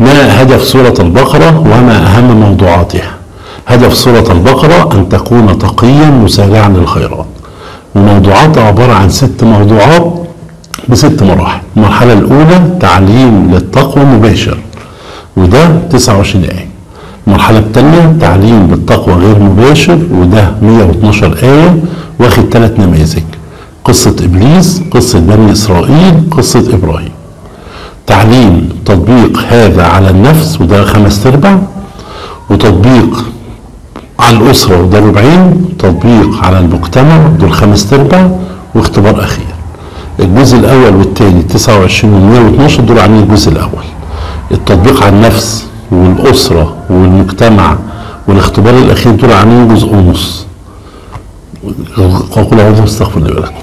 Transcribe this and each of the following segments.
ما هدف سورة البقرة وما أهم موضوعاتها هدف سورة البقرة أن تكون تقيا مسارعا للخيرات وموضوعاتها عبارة عن ست موضوعات بست مراحل المرحلة الأولى تعليم للتقوى مباشر وده 29 آية المرحلة الثانية تعليم بالتقوى غير مباشر وده 112 آية واخد ثلاث نماذج قصة إبليس قصة بني إسرائيل قصة إبراهيم تعليم تطبيق هذا على النفس وده خمس ارباع وتطبيق على الأسرة وده ربعين تطبيق على المجتمع دول خمس ارباع واختبار أخير الجزء الأول والثاني 29 و 112 دول عاملين الجزء الأول التطبيق على النفس والأسرة والمجتمع والاختبار الأخير دول عاملين جزء ونص قول أعوذ استغفر الله لكم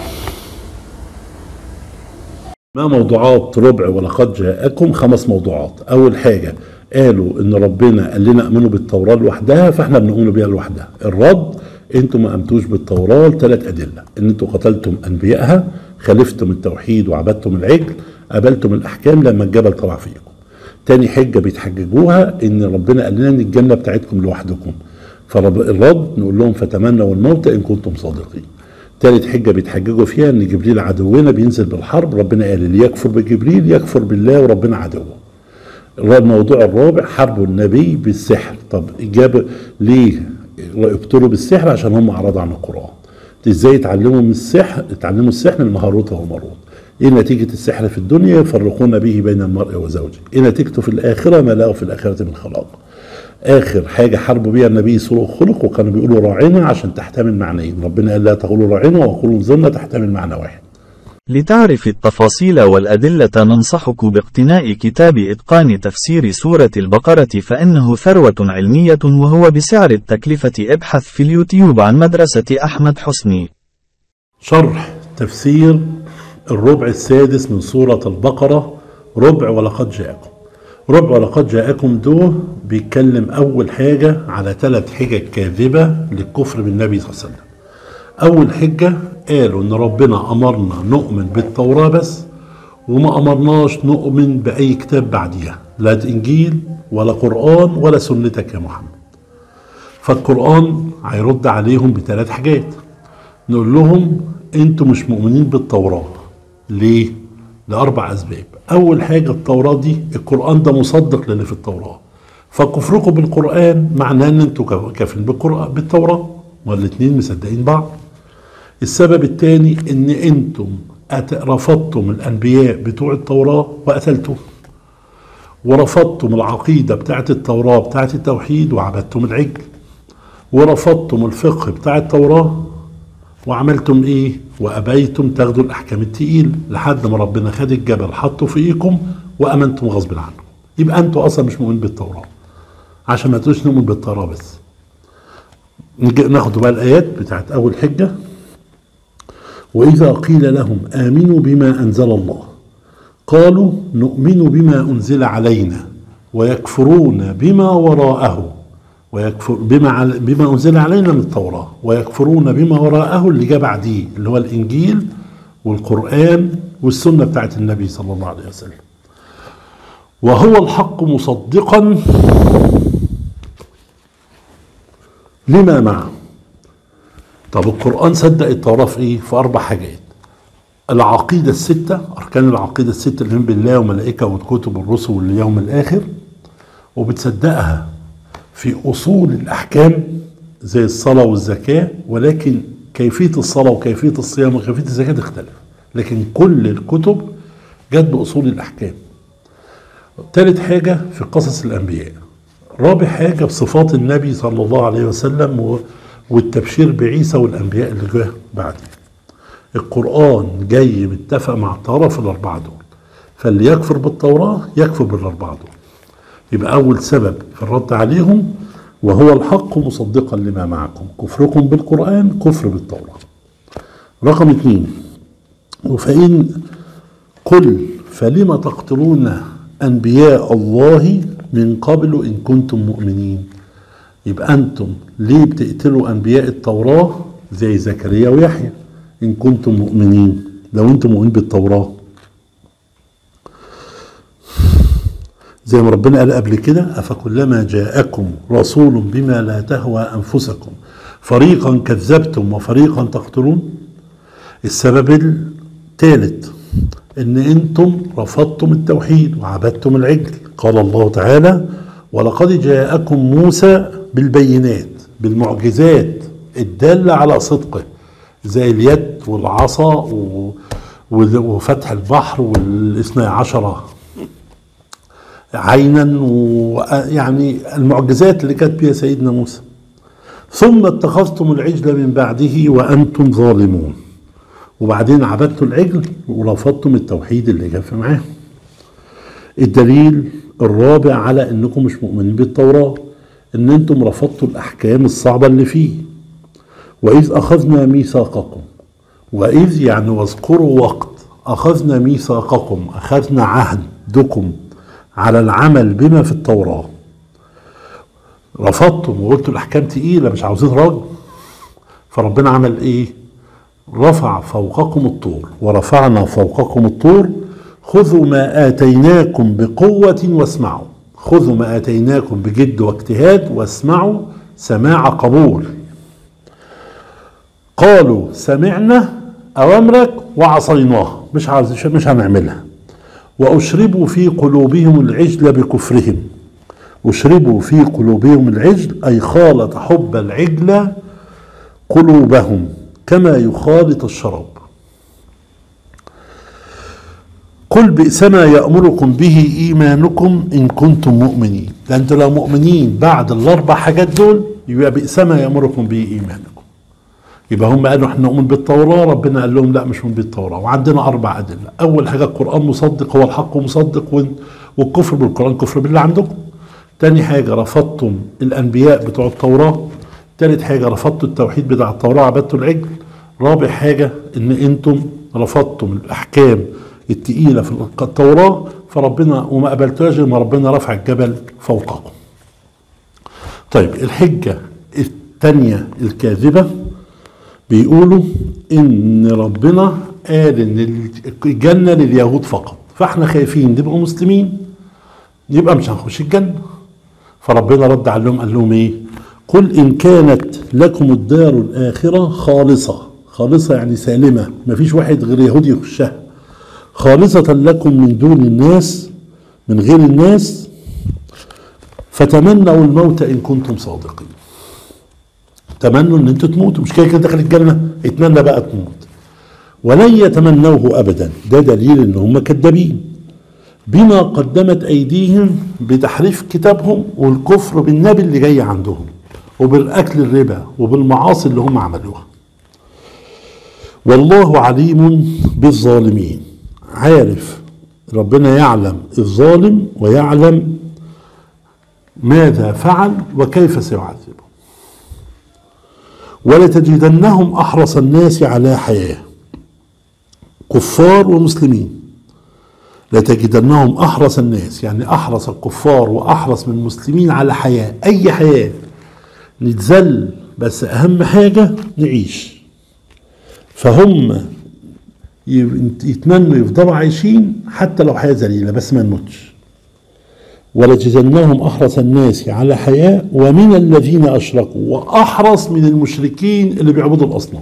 ما موضوعات ربع ولقد جاءكم خمس موضوعات اول حاجه قالوا ان ربنا قال لنا امنوا بالتوراه لوحدها فاحنا بنؤمن بيها لوحدها الرد انتم ما امنتوش بالتوراه لثلاث ادله ان انتم قتلتم انبيائها خالفتم التوحيد وعبدتم العجل قبلتم الاحكام لما الجبل طلع فيكم تاني حجه بيتحججوها ان ربنا قال لنا ان الجنه بتاعتكم لوحدكم فالرد نقول لهم فتمنوا الموت ان كنتم صادقين تالت حجة بيتحججوا فيها ان جبريل عدونا بينزل بالحرب ربنا قال اللي يكفر بجبريل يكفر بالله وربنا عدوه الموضوع الرابع حرب النبي بالسحر طب اجابة ليه ابتلوا بالسحر عشان هم اعرضوا عن القرآن ازاي يتعلموا من السحر اتعلموا السحر من مهاروت وماروت ايه نتيجة السحر في الدنيا يفرقون به بين المرء وزوجه ايه نتيجته في الاخرة ما لقوا في الاخرة من خلاق اخر حاجه حاربوا بيها النبي سوء الخلق وكانوا بيقولوا راعنا عشان تحتمل معنيين ربنا قال لا تقولوا راعنا وقولوا انظرنا تحتمل معنى واحد لتعرف التفاصيل والأدلة ننصحك باقتناء كتاب إتقان تفسير سورة البقرة فإنه ثروة علمية وهو بسعر التكلفة ابحث في اليوتيوب عن مدرسة أحمد حسني شرح تفسير الربع السادس من سورة البقرة ربع ولقد جاءكم ربع ولقد جاءكم دو بيتكلم أول حاجة على ثلاث حجج كاذبة للكفر بالنبي صلى الله عليه وسلم أول حجة قالوا إن ربنا أمرنا نؤمن بالتوراة بس وما أمرناش نؤمن بأي كتاب بعديها لا إنجيل ولا قرآن ولا سنتك يا محمد فالقرآن هيرد عليهم بثلاث حاجات نقول لهم انتوا مش مؤمنين بالتوراة ليه؟ لأربع أسباب أول حاجة التوراة دي القرآن ده مصدق للي في التوراة فكفركم بالقرآن معناه ان انتوا كافرين بالقرآن بالتوراة والاتنين مصدقين بعض السبب الثاني ان انتم رفضتم الانبياء بتوع التوراة وقتلتم ورفضتم العقيدة بتاعت التوراة بتاعت التوحيد وعبدتم العجل ورفضتم الفقه بتاع التوراة وعملتم ايه وابيتم تاخدوا الاحكام التقيل لحد ما ربنا خد الجبل حطه في ايدكم وامنتم غصب عنكم يبقى انتوا اصلا مش مؤمنين بالتوراه عشان ما تقولوش نؤمن بالتوراه بس ناخد بقى الايات بتاعت اول حجه واذا قيل لهم امنوا بما انزل الله قالوا نؤمن بما انزل علينا ويكفرون بما وراءه ويكفر بما بما انزل علينا من التوراه ويكفرون بما وراءه اللي جاء بعديه اللي هو الانجيل والقران والسنه بتاعت النبي صلى الله عليه وسلم وهو الحق مصدقا لما معه طب القرآن صدق التوراة في ايه؟ في أربع حاجات العقيدة الستة أركان العقيدة الستة اللي هم بالله وملائكة والكتب والرسل واليوم الآخر وبتصدقها في أصول الأحكام زي الصلاة والزكاة ولكن كيفية الصلاة وكيفية الصيام وكيفية الزكاة تختلف لكن كل الكتب جت بأصول الأحكام ثالث حاجة في قصص الأنبياء رابع حاجة بصفات النبي صلى الله عليه وسلم والتبشير بعيسى والأنبياء اللي جه بعده القرآن جاي متفق مع التوراة في الأربعة دول فاللي يكفر بالتوراة يكفر بالأربعة دول يبقى أول سبب في الرد عليهم وهو الحق مصدقا لما معكم كفركم بالقرآن كفر بالتوراة رقم اثنين وفإن قل فلم تقتلون أنبياء الله من قبل إن كنتم مؤمنين يبقى أنتم ليه بتقتلوا أنبياء التوراة زي زكريا ويحيى إن كنتم مؤمنين لو أنتم مؤمنين بالتوراة زي ما ربنا قال قبل كده أفكلما جاءكم رسول بما لا تهوى أنفسكم فريقا كذبتم وفريقا تقتلون السبب الثالث ان انتم رفضتم التوحيد وعبدتم العجل قال الله تعالى ولقد جاءكم موسى بالبينات بالمعجزات الدالة على صدقه زي اليد والعصا و- وفتح البحر والاثنى عشرة عينا ويعني المعجزات اللي كانت بها سيدنا موسى ثم اتخذتم العجل من بعده وانتم ظالمون وبعدين عبدتوا العجل ورفضتم التوحيد اللي جاء معاه الدليل الرابع على انكم مش مؤمنين بالتوراة ان انتم رفضتوا الاحكام الصعبة اللي فيه واذ اخذنا ميثاقكم واذ يعني واذكروا وقت اخذنا ميثاقكم اخذنا عهدكم على العمل بما في التوراة رفضتم وقلتوا الاحكام تقيلة مش عاوزين راجل فربنا عمل ايه رفع فوقكم الطور ورفعنا فوقكم الطور خذوا ما آتيناكم بقوة واسمعوا خذوا ما آتيناكم بجد واجتهاد واسمعوا سماع قبول قالوا سمعنا أوامرك وعصيناها مش عاوز مش هنعملها وأشربوا في قلوبهم العجل بكفرهم أشربوا في قلوبهم العجل أي خالط حب العجل قلوبهم كما يخالط الشراب قل بئس ما يأمركم به إيمانكم إن كنتم مؤمنين ده أنتوا لو مؤمنين بعد الأربع حاجات دول يبقى بئس ما يأمركم به إيمانكم يبقى هم قالوا احنا نؤمن بالتوراة ربنا قال لهم لا مش نؤمن بالتوراة وعندنا أربع أدلة أول حاجة القرآن مصدق هو الحق مصدق والكفر بالقرآن كفر بالله عندكم تاني حاجة رفضتم الأنبياء بتوع التوراة تالت حاجة رفضتوا التوحيد بتاع التوراة عبدتوا العجل رابع حاجة ان انتم رفضتم الاحكام التقيلة في التوراة فربنا وما قبلتوهاش غير ما ربنا رفع الجبل فوقكم طيب الحجة الثانية الكاذبة بيقولوا ان ربنا قال ان الجنة لليهود فقط فاحنا خايفين نبقوا مسلمين يبقى مش هنخش الجنة فربنا رد عليهم قال لهم ايه قل إن كانت لكم الدار الآخرة خالصة خالصة يعني سالمة ما فيش واحد غير يهودي يخشها خالصة لكم من دون الناس من غير الناس فتمنوا الموت إن كنتم صادقين تمنوا ان انتوا تموتوا مش كده كده داخل الجنة اتمنى بقى تموت ولن يتمنوه ابدا ده دليل ان هم كذابين بما قدمت ايديهم بتحريف كتابهم والكفر بالنبي اللي جاي عندهم وبالاكل الربا وبالمعاصي اللي هم عملوها والله عليم بالظالمين عارف ربنا يعلم الظالم ويعلم ماذا فعل وكيف سيعذبه ولتجدنهم احرص الناس على حياه كفار ومسلمين لتجدنهم احرص الناس يعني احرص الكفار واحرص من المسلمين على حياه اي حياه نتذل بس اهم حاجه نعيش فهم يتمنوا يفضلوا عايشين حتى لو حياه ذليله بس ما نموتش ولتجدنهم احرص الناس على حياه ومن الذين اشركوا واحرص من المشركين اللي بيعبدوا الاصنام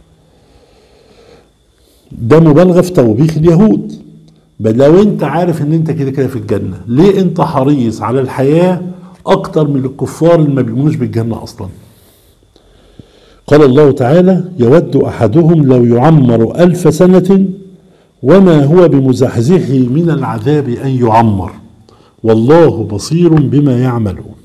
ده مبالغه في توبيخ اليهود بل لو انت عارف ان انت كده كده في الجنه ليه انت حريص على الحياه اكتر من الكفار اللي ما بيؤمنوش بالجنه اصلا قال الله تعالى يود احدهم لو يعمر الف سنه وما هو بمزحزحه من العذاب ان يعمر والله بصير بما يعملون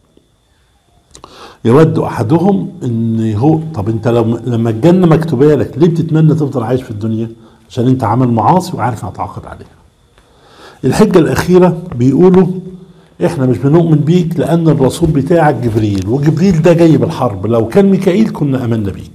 يود احدهم ان هو طب انت لو لما الجنه مكتوبه لك ليه بتتمنى تفضل عايش في الدنيا عشان انت عامل معاصي وعارف هتعاقب عليها الحجه الاخيره بيقولوا احنا مش بنؤمن بيك لان الرسول بتاعك جبريل وجبريل ده جاي بالحرب لو كان ميكائيل كنا امنا بيك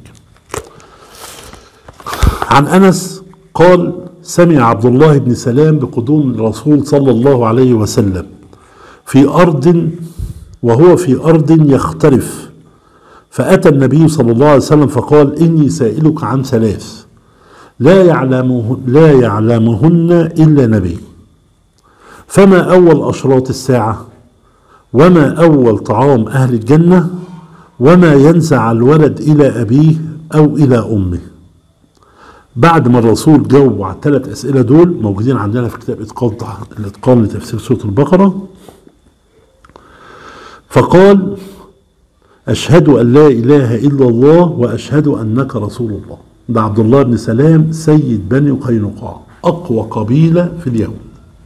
عن انس قال سمع عبد الله بن سلام بقدوم الرسول صلى الله عليه وسلم في ارض وهو في ارض يختلف فاتى النبي صلى الله عليه وسلم فقال اني سائلك عن ثلاث لا يعلمه لا يعلمهن الا نبي فما أول أشراط الساعة وما أول طعام أهل الجنة وما ينزع الولد إلى أبيه أو إلى أمه بعد ما الرسول جاوب على الثلاث أسئلة دول موجودين عندنا في كتاب إتقان الإتقان لتفسير سورة البقرة فقال أشهد أن لا إله إلا الله وأشهد أنك رسول الله ده عبد الله بن سلام سيد بني قينقاع أقوى قبيلة في اليهود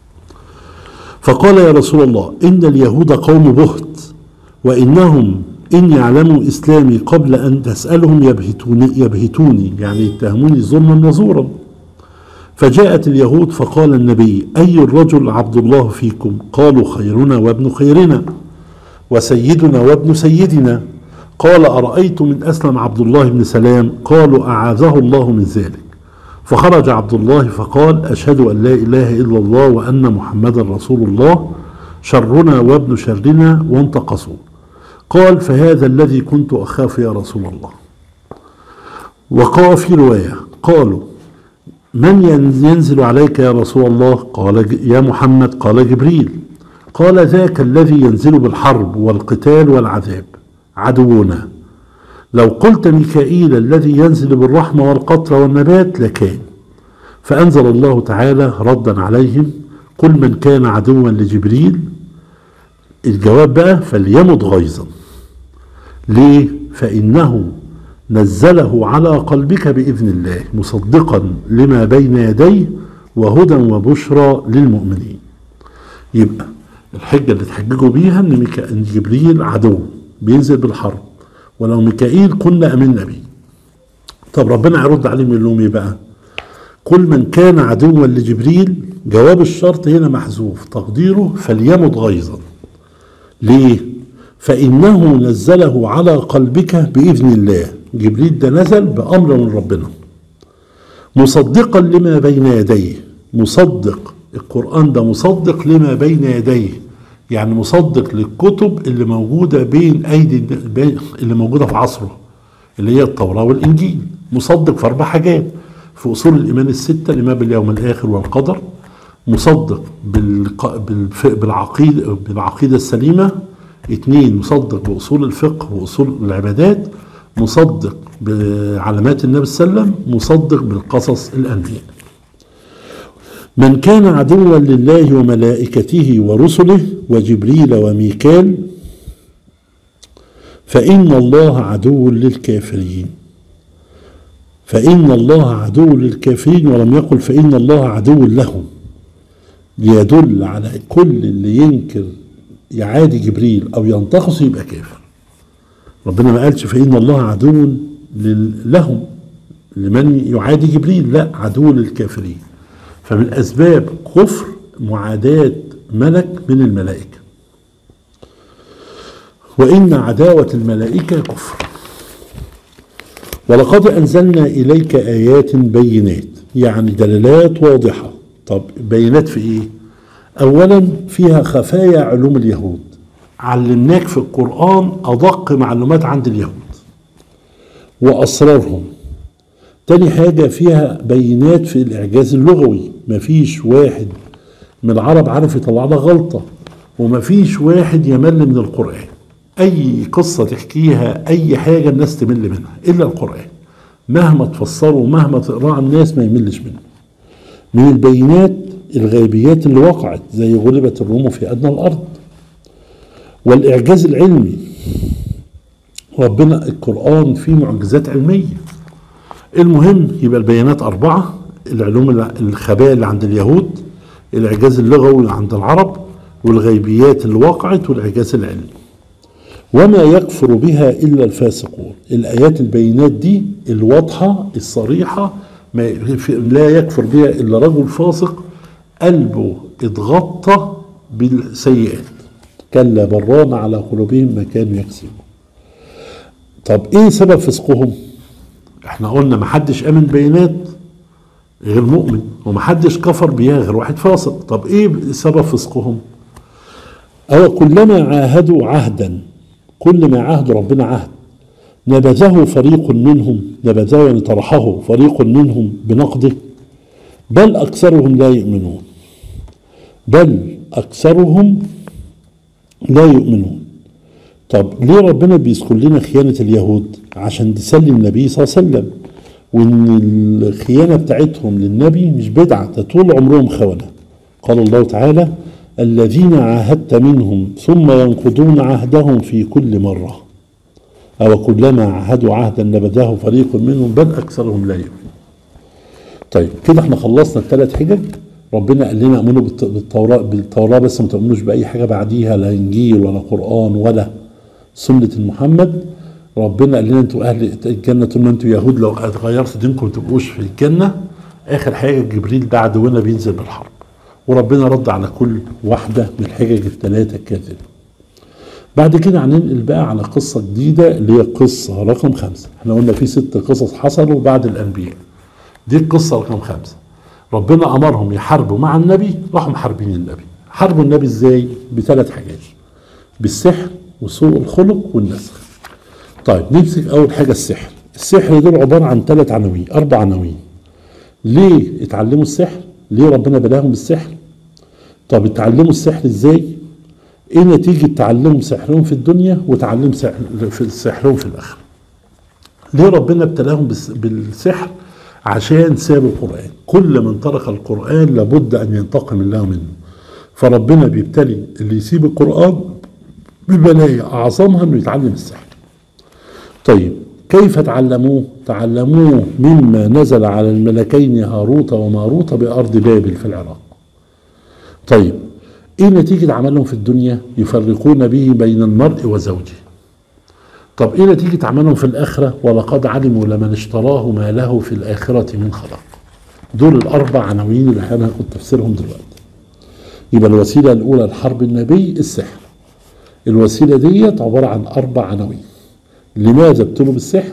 فقال يا رسول الله إن اليهود قوم بهت وإنهم إن يعلموا إسلامي قبل أن تسألهم يبهتوني, يبهتوني يعني يتهموني ظلما وزورا فجاءت اليهود فقال النبي أي الرجل عبد الله فيكم قالوا خيرنا وابن خيرنا وسيدنا وابن سيدنا قال أرأيت من أسلم عبد الله بن سلام قالوا أعاذه الله من ذلك فخرج عبد الله فقال أشهد أن لا إله إلا الله وأن محمدا رسول الله شرنا وابن شرنا وانتقصوا قال فهذا الذي كنت أخاف يا رسول الله وقال في رواية قالوا من ينزل عليك يا رسول الله قال يا محمد قال جبريل قال ذاك الذي ينزل بالحرب والقتال والعذاب عدونا لو قلت ميكائيل الذي ينزل بالرحمة والقطر والنبات لكان فأنزل الله تعالى ردا عليهم قل من كان عدوا لجبريل الجواب بقى فليمت غيظا ليه فإنه نزله على قلبك بإذن الله مصدقا لما بين يديه وهدى وبشرى للمؤمنين يبقى الحجة اللي تحججوا بيها ان, ميكا... إن جبريل عدو بينزل بالحرب ولو ميكائيل كنا امنا بيه طب ربنا هيرد عليهم يقول لهم ايه بقى كل من كان عدوا لجبريل جواب الشرط هنا محذوف تقديره فليمت غيظا ليه فانه نزله على قلبك باذن الله جبريل ده نزل بامر من ربنا مصدقا لما بين يديه مصدق القرآن ده مصدق لما بين يديه يعني مصدق للكتب اللي موجودة بين أيدي اللي موجودة في عصره اللي هي التوراة والإنجيل مصدق في أربع حاجات في أصول الإيمان الستة الإيمان باليوم الآخر والقدر مصدق بالعقيدة بالعقيدة السليمة اثنين مصدق بأصول الفقه وأصول العبادات مصدق بعلامات النبي صلى الله عليه وسلم مصدق بالقصص الأنبياء من كان عدوا لله وملائكته ورسله وجبريل وميكال فإن الله عدو للكافرين فإن الله عدو للكافرين ولم يقل فإن الله عدو لهم ليدل على كل اللي ينكر يعادي جبريل أو ينتقص يبقى كافر ربنا ما قالش فإن الله عدو لهم لمن يعادي جبريل لا عدو للكافرين فمن أسباب كفر معاداة ملك من الملائكة وإن عداوة الملائكة كفر ولقد أنزلنا إليك آيات بينات يعني دلالات واضحة طب بينات في إيه؟ أولا فيها خفايا علوم اليهود علمناك في القرآن أدق معلومات عند اليهود وأسرارهم تاني حاجة فيها بينات في الإعجاز اللغوي مفيش واحد من العرب عارف يطلع لها غلطة ومفيش واحد يمل من القرآن أي قصة تحكيها أي حاجة الناس تمل منها إلا القرآن مهما تفسره مهما تقراه الناس ما يملش منه من البينات الغيبيات اللي وقعت زي غلبت الروم في أدنى الأرض والإعجاز العلمي ربنا القرآن فيه معجزات علمية المهم يبقى البيانات أربعة العلوم الخبايا اللي عند اليهود الإعجاز اللغوي اللي عند العرب والغيبيات اللي وقعت والإعجاز العلمي وما يكفر بها إلا الفاسقون الآيات البينات دي الواضحة الصريحة ما لا يكفر بها إلا رجل فاسق قلبه اتغطى بالسيئات كلا بران على قلوبهم ما كانوا يكسبون طب ايه سبب فسقهم احنا قلنا ما حدش امن بينات غير مؤمن وما حدش كفر بيها غير واحد فاسق طب ايه سبب فسقهم او كلما عاهدوا عهدا كل ما عاهدوا ربنا عهد نبذه فريق منهم نبذه يعني طرحه فريق منهم بنقده بل اكثرهم لا يؤمنون بل أكثرهم لا يؤمنون طب ليه ربنا بيذكر لنا خيانة اليهود عشان تسلي النبي صلى الله عليه وسلم وان الخيانة بتاعتهم للنبي مش بدعة ده طول عمرهم خونة قال الله تعالى الذين عاهدت منهم ثم ينقضون عهدهم في كل مرة أو كلما عاهدوا عهدا نبذه فريق منهم بل أكثرهم لا يؤمنون طيب كده احنا خلصنا الثلاث حجج ربنا قال لنا امنوا بالت- بالتوراة بالتوراة بس ما تؤمنوش بأي حاجة بعديها لا إنجيل ولا قرآن ولا سنة محمد ربنا قال لنا انتوا أهل الجنة طول ما انتوا يهود لو غيرتوا دينكم ما تبقوش في الجنة آخر حاجة جبريل ده عدونا بينزل بالحرب وربنا رد على كل واحدة من الحجج الثلاثة الكاذبة بعد كده هننقل بقى على قصة جديدة اللي هي قصة رقم خمسة احنا قلنا في ست قصص حصلوا بعد الأنبياء دي القصة رقم خمسة ربنا أمرهم يحاربوا مع النبي راحوا محاربين النبي حاربوا النبي ازاي بثلاث حاجات بالسحر وسوء الخلق والنسخ طيب نمسك أول حاجة السحر السحر دول عبارة عن ثلاث عناوين أربع عناوين ليه اتعلموا السحر ليه ربنا بلاهم بالسحر طب اتعلموا السحر ازاي ايه نتيجة تعلمهم سحرهم في الدنيا وتعلم سحر في سحرهم في الآخرة ليه ربنا ابتلاهم بالس- بالسحر عشان سابوا القرآن كل من ترك القرآن لابد أن ينتقم الله منه فربنا بيبتلي اللي يسيب القرآن ببلايا أعظمها أنه يتعلم السحر طيب كيف تعلموه تعلموه مما نزل على الملكين هاروت وماروت بأرض بابل في العراق طيب ايه نتيجة عملهم في الدنيا يفرقون به بين المرء وزوجه طب ايه نتيجة عملهم في الآخرة ولقد علموا لمن اشتراه ما له في الآخرة من خلاق دول الأربع عناوين اللي انا هاخد تفسيرهم دلوقتي يبقى الوسيلة الأولى لحرب النبي السحر الوسيلة ديت عبارة عن أربع عناوين لماذا ابتلوا بالسحر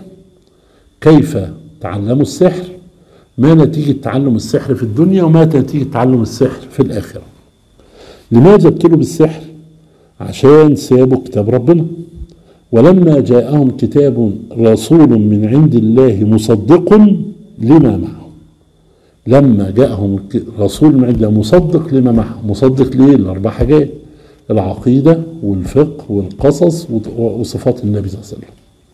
كيف تعلموا السحر ما نتيجة تعلم السحر في الدنيا وما نتيجة تعلم السحر في الآخرة لماذا ابتلوا بالسحر عشان سابوا كتاب ربنا ولما جاءهم كتاب رسول من عند الله مصدق لما معهم لما جاءهم ك- رسول من عند الله مصدق لما معهم مصدق ليه الأربع حاجات العقيدة والفقه والقصص وت- وصفات النبي صلى الله عليه وسلم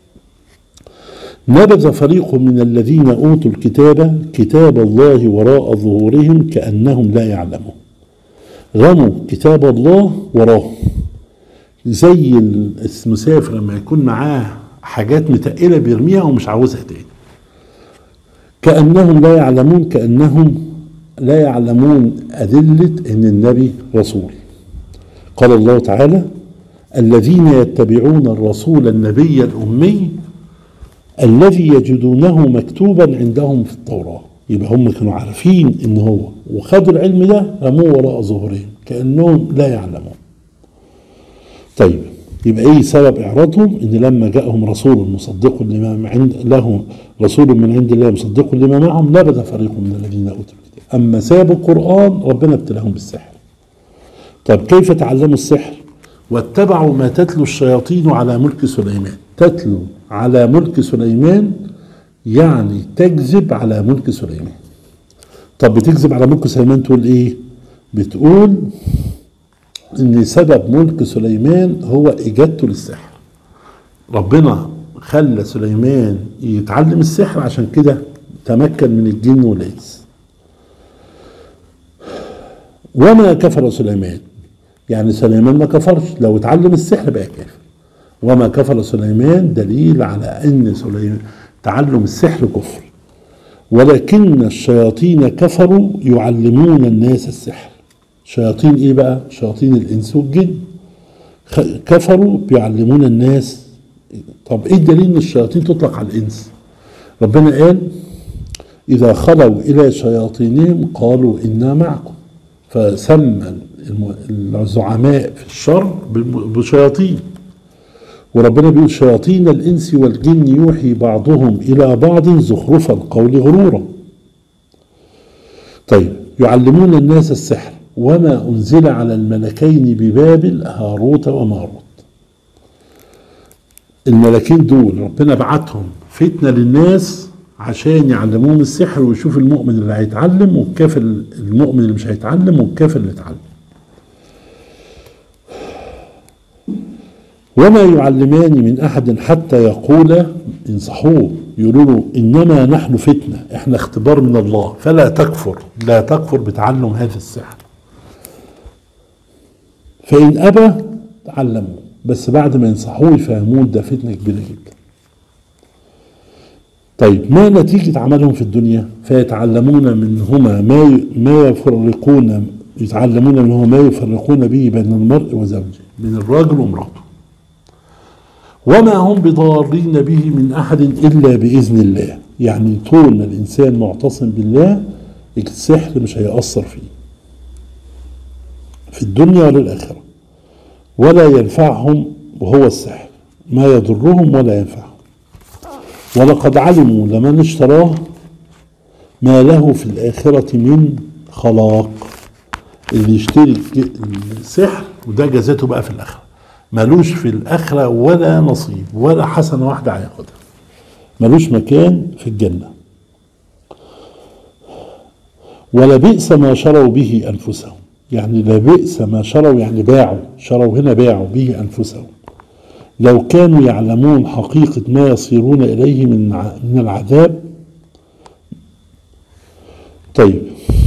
نبذ فريق من الذين أوتوا الكتاب كتاب الله وراء ظهورهم كأنهم لا يعلمون رموا كتاب الله وراه زي المسافر لما يكون معاه حاجات متقلة بيرميها ومش عاوزها تاني كأنهم لا يعلمون كأنهم لا يعلمون أدلة أن النبي رسول قال الله تعالى الذين يتبعون الرسول النبي الأمي الذي يجدونه مكتوبا عندهم في التوراة يبقى هم كانوا عارفين ان هو وخدوا العلم ده رموه وراء ظهورهم كأنهم لا يعلمون طيب يبقى ايه سبب اعراضهم ان لما جاءهم رسول مصدق لما عند له رسول من عند الله مصدق لما معهم نبذ فريق من الذين اوتوا الكتاب اما سابوا القران ربنا ابتلاهم بالسحر طب كيف تعلموا السحر واتبعوا ما تتلو الشياطين على ملك سليمان تتلو على ملك سليمان يعني تكذب على ملك سليمان طب بتكذب على ملك سليمان تقول ايه بتقول ان سبب ملك سليمان هو اجابته للسحر ربنا خلى سليمان يتعلم السحر عشان كده تمكن من الجن والانس وما كفر سليمان يعني سليمان ما كفرش لو اتعلم السحر بقى كافر وما كفر سليمان دليل على ان سليمان تعلم السحر كفر ولكن الشياطين كفروا يعلمون الناس السحر شياطين ايه بقى شياطين الانس والجن خ- كفروا بيعلمون الناس طب ايه الدليل ان الشياطين تطلق على الانس ربنا قال اذا خلوا الى شياطينهم قالوا انا معكم فسمى الم- الزعماء في الشر بالم- بشياطين وربنا بيقول شياطين الانس والجن يوحي بعضهم الى بعض زخرف القول غرورا طيب يعلمون الناس السحر وما انزل على الملكين ببابل هاروت وماروت الملكين دول ربنا بعتهم فتنه للناس عشان يعلموهم السحر ويشوف المؤمن اللي هيتعلم والكافر المؤمن اللي مش هيتعلم والكافر اللي اتعلم وما يعلمان من أحد حتى يقول ينصحوه يقولوا له إنما نحن فتنة إحنا اختبار من الله فلا تكفر لا تكفر بتعلم هذا السحر فإن أبى تعلموا بس بعد ما ينصحوه يفهموه ده فتنة كبيرة جدا طيب ما نتيجة عملهم في الدنيا فيتعلمون منهما ما ي- ما يفرقون يتعلمون منهما ما يفرقون به بين المرء وزوجه بين الراجل وامرأته وما هم بضارين به من أحد إلا بإذن الله يعني طول ما الإنسان معتصم بالله السحر مش هيأثر فيه في الدنيا ولا الآخرة ولا ينفعهم وهو السحر ما يضرهم ولا ينفعهم ولقد علموا لمن اشتراه ما له في الآخرة من خلاق اللي يشتري الج- السحر وده جزاته بقى في الآخرة ملوش في الآخرة ولا نصيب ولا حسنة واحدة هياخدها ملوش مكان في الجنة ولبئس ما شروا به أنفسهم يعني لبئس ما شروا يعني باعوا شروا هنا باعوا به أنفسهم لو كانوا يعلمون حقيقة ما يصيرون إليه من ع- من العذاب طيب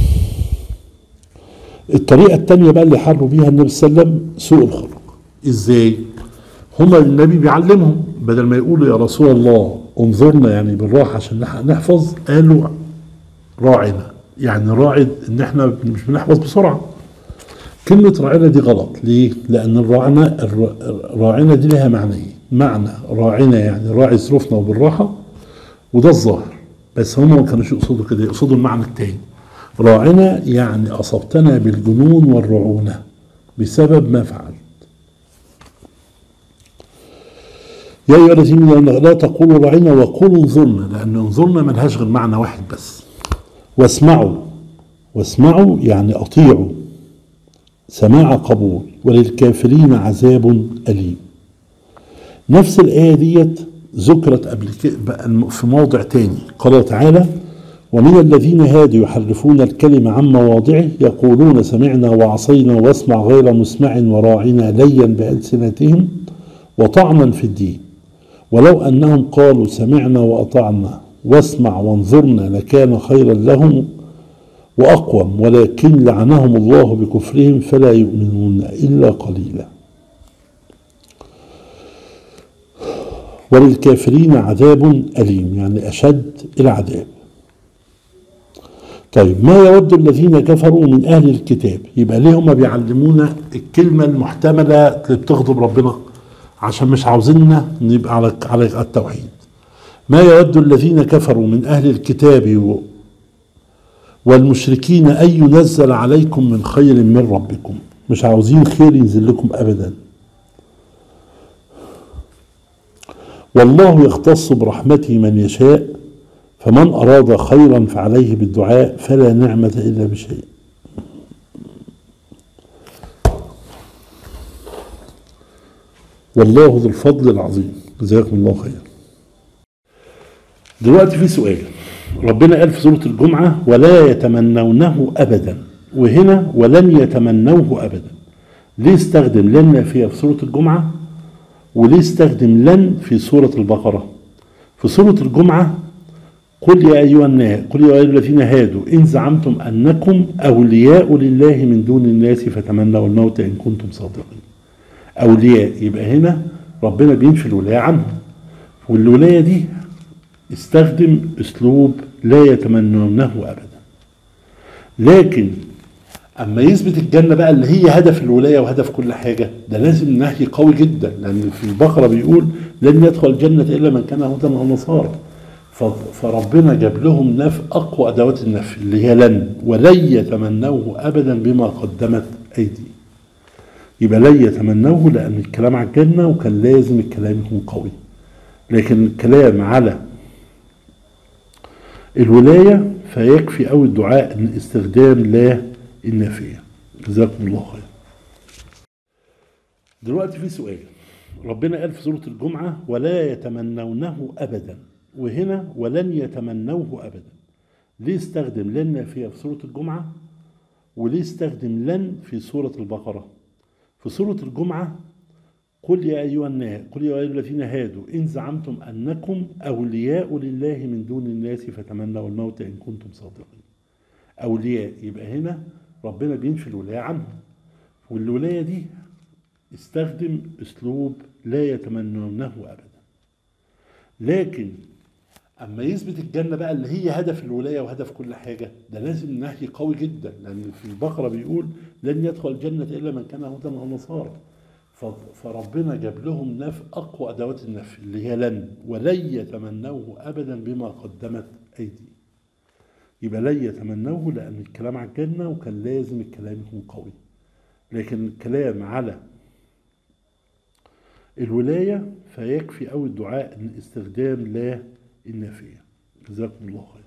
الطريقة التانية بقى اللي حاربوا بيها النبي صلى الله عليه وسلم سوء الخلق ازاي هما النبي بيعلمهم بدل ما يقولوا يا رسول الله انظرنا يعني بالراحة عشان نح- نحفظ قالوا راعنا يعني راعد ان احنا مش بنحفظ بسرعة كلمة راعنا دي غلط ليه؟ لأن الراعنة الر- الراعنة دي لها معنيين معنى راعنا يعني راعي ظروفنا وبالراحة وده الظاهر بس هم ما كانوش يقصدوا كده يقصدوا المعنى التاني راعنا يعني أصبتنا بالجنون والرعونة بسبب ما فعلت يا أيها الذين آمنوا لا تقولوا راعنا وقولوا انظرنا لأن انظرنا ملهاش غير معنى واحد بس واسمعوا واسمعوا يعني أطيعوا سماع قبول وللكافرين عذاب أليم نفس الآية ديت ذكرت قبل كده بقى في موضع تاني قال تعالى ومن الذين هادوا يحرفون الكلم عن مواضعه يقولون سمعنا وعصينا واسمع غير مسمع وراعنا ليا بألسنتهم وطعنا في الدين ولو أنهم قالوا سمعنا وأطعنا واسمع وانظرنا لكان خيرا لهم وأقوم ولكن لعنهم الله بكفرهم فلا يؤمنون إلا قليلا وللكافرين عذاب أليم يعني أشد العذاب طيب ما يود الذين كفروا من أهل الكتاب يبقى ليه هم بيعلمونا الكلمة المحتملة اللي بتغضب ربنا عشان مش عاوزيننا نبقى على على التوحيد ما يود الذين كفروا من أهل الكتاب و والمشركين أن ينزل عليكم من خير من ربكم مش عاوزين خير ينزل لكم أبدا والله يختص برحمته من يشاء فمن أراد خيرا فعليه بالدعاء فلا نعمة إلا بشيء والله ذو الفضل العظيم جزاكم الله خيرا دلوقتي في سؤال ربنا قال في سورة الجمعة ولا يتمنونه أبدا وهنا ولن يتمنوه أبدا ليه استخدم لن نافية في سورة الجمعة وليه استخدم لن في سورة البقرة في سورة الجمعة قل يا أيها الناس قل يا أيها الذين هادوا إن زعمتم أنكم أولياء لله من دون الناس فتمنوا الموت إن كنتم صادقين أولياء يبقى هنا ربنا بينفي الولاية عنهم والولاية دي استخدم اسلوب لا يتمنونه ابدا لكن اما يثبت الجنه بقى اللي هي هدف الولايه وهدف كل حاجه ده لازم نهي قوي جدا لان في البقره بيقول لن يدخل الجنه الا من كان هودا او نصارى ف- فربنا جاب لهم نف اقوى ادوات النفي اللي هي لن ولن يتمنوه ابدا بما قدمت ايديهم يبقى لن يتمنوه لان الكلام على الجنه وكان لازم الكلام يكون قوي لكن الكلام على الولاية فيكفي أو الدعاء إن استخدام لا النافية جزاكم الله خير دلوقتي في سؤال ربنا قال في سورة الجمعة ولا يتمنونه أبدا وهنا ولن يتمنوه أبدا ليه استخدم لن نافية في سورة الجمعة وليه استخدم لن في سورة البقرة في سورة الجمعة قل يا أيها الناس قل يا أيها الذين هادوا إن زعمتم أنكم أولياء لله من دون الناس فتمنوا الموت إن كنتم صادقين أولياء يبقى هنا ربنا بينفي الولاية عنهم والولاية دي استخدم أسلوب لا يتمنونه أبدا لكن اما يثبت الجنه بقى اللي هي هدف الولايه وهدف كل حاجه ده لازم نهي قوي جدا لان في البقره بيقول لن يدخل الجنه الا من كان هودا او نصارى ف- فربنا جاب لهم نف اقوى ادوات النفي اللي هي لن ولن يتمنوه ابدا بما قدمت ايديهم يبقى لن يتمنوه لان الكلام على الجنه وكان لازم الكلام يكون قوي لكن الكلام على الولايه فيكفي أو الدعاء ان استخدام لا النافيه جزاكم الله خير